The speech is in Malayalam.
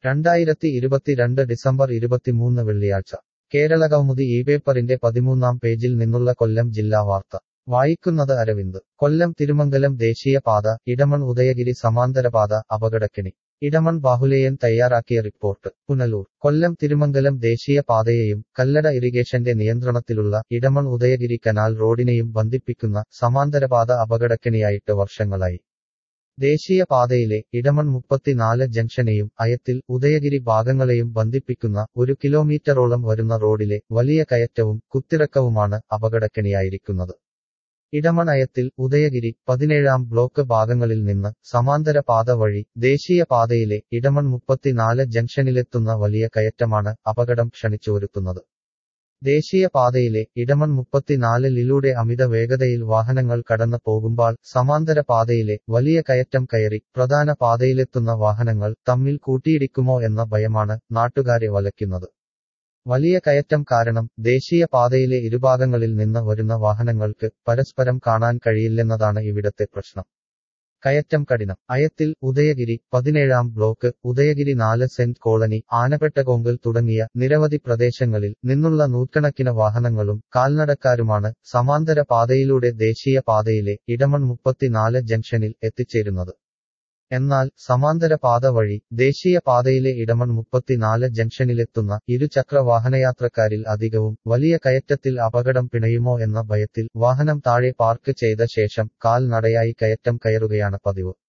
രണ്ടായിരത്തി ഇരുപത്തിരണ്ട് ഡിസംബർ ഇരുപത്തിമൂന്ന് വെള്ളിയാഴ്ച കേരളകൗമുദി ഈ പേപ്പറിന്റെ പതിമൂന്നാം പേജിൽ നിന്നുള്ള കൊല്ലം ജില്ലാ വാർത്ത വായിക്കുന്നത് അരവിന്ദ് കൊല്ലം തിരുമംഗലം ദേശീയപാത ഇടമൺ ഉദയഗിരി സമാന്തരപാത അപകടക്കെണി ഇടമൺ ബാഹുലേയൻ തയ്യാറാക്കിയ റിപ്പോർട്ട് പുനലൂർ കൊല്ലം തിരുമംഗലം ദേശീയപാതയെയും കല്ലട ഇറിഗേഷന്റെ നിയന്ത്രണത്തിലുള്ള ഇടമൺ ഉദയഗിരി കനാൽ റോഡിനെയും ബന്ധിപ്പിക്കുന്ന സമാന്തരപാത അപകടക്കെണിയായിട്ട് വർഷങ്ങളായി ദേശീയപാതയിലെ ഇടമൺ മുപ്പത്തിനാല് ജംഗ്ഷനെയും അയത്തിൽ ഉദയഗിരി ഭാഗങ്ങളെയും ബന്ധിപ്പിക്കുന്ന ഒരു കിലോമീറ്ററോളം വരുന്ന റോഡിലെ വലിയ കയറ്റവും കുത്തിറക്കവുമാണ് അപകടക്കെണിയായിരിക്കുന്നത് ഇടമൺ അയത്തിൽ ഉദയഗിരി പതിനേഴാം ബ്ലോക്ക് ഭാഗങ്ങളിൽ നിന്ന് സമാന്തര പാത വഴി ദേശീയപാതയിലെ ഇടമൺ മുപ്പത്തിനാല് ജംഗ്ഷനിലെത്തുന്ന വലിയ കയറ്റമാണ് അപകടം ക്ഷണിച്ചുവരുത്തുന്നത് ദേശീയപാതയിലെ ഇടമൺ മുപ്പത്തിനാലിലൂടെ അമിത വേഗതയിൽ വാഹനങ്ങൾ കടന്നു പോകുമ്പോൾ സമാന്തര പാതയിലെ വലിയ കയറ്റം കയറി പ്രധാന പാതയിലെത്തുന്ന വാഹനങ്ങൾ തമ്മിൽ കൂട്ടിയിടിക്കുമോ എന്ന ഭയമാണ് നാട്ടുകാരെ വലയ്ക്കുന്നത് വലിയ കയറ്റം കാരണം ദേശീയപാതയിലെ ഇരുഭാഗങ്ങളിൽ നിന്ന് വരുന്ന വാഹനങ്ങൾക്ക് പരസ്പരം കാണാൻ കഴിയില്ലെന്നതാണ് ഇവിടത്തെ പ്രശ്നം കയറ്റം കഠിനം അയത്തിൽ ഉദയഗിരി പതിനേഴാം ബ്ലോക്ക് ഉദയഗിരി നാല് സെന്റ് കോളനി ആനപ്പെട്ടകോങ്കൽ തുടങ്ങിയ നിരവധി പ്രദേശങ്ങളിൽ നിന്നുള്ള നൂറ്റണക്കിന് വാഹനങ്ങളും കാൽനടക്കാരുമാണ് സമാന്തര പാതയിലൂടെ ദേശീയ പാതയിലെ ഇടമൺ മുപ്പത്തിനാല് ജംഗ്ഷനിൽ എത്തിച്ചേരുന്നത് എന്നാൽ സമാന്തര പാത വഴി ദേശീയ പാതയിലെ ഇടമൺ മുപ്പത്തിനാല് ജംഗ്ഷനിലെത്തുന്ന ഇരുചക്ര വാഹനയാത്രക്കാരിൽ അധികവും വലിയ കയറ്റത്തിൽ അപകടം പിണയുമോ എന്ന ഭയത്തിൽ വാഹനം താഴെ പാർക്ക് ചെയ്ത ശേഷം കാൽ നടയായി കയറ്റം കയറുകയാണ് പതിവ്